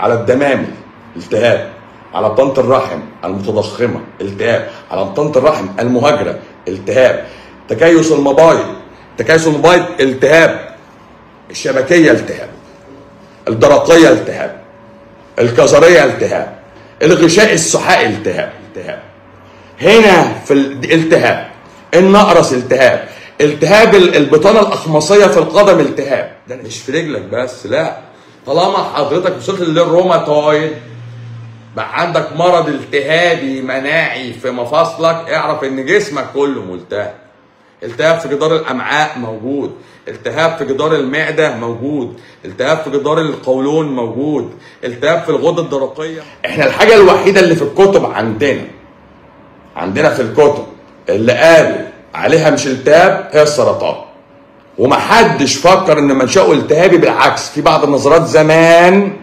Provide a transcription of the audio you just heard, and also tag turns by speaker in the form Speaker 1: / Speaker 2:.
Speaker 1: على الدمامل التهاب على بطانه الرحم المتضخمه التهاب على بطانه الرحم المهاجره التهاب تكيس المبايض تكيس المبايض التهاب الشبكيه التهاب الدرقيه التهاب الكظريه التهاب الغشاء السحائي التهاب التهاب هنا في الالتهاب النقرس التهاب التهاب ال- البطانه الاخمصيه في القدم التهاب ده مش في رجلك بس لا طالما حضرتك وصلت للروماتويد بقى عندك مرض التهابي مناعي في مفاصلك اعرف ان جسمك كله ملتهب التهاب في جدار الامعاء موجود التهاب في جدار المعده موجود التهاب في جدار القولون موجود التهاب في الغده الدرقيه احنا الحاجه الوحيده اللي في الكتب عندنا عندنا في الكتب اللي قالوا عليها مش التهاب هي السرطان ومحدش فكر ان منشأه التهابي بالعكس في بعض النظريات زمان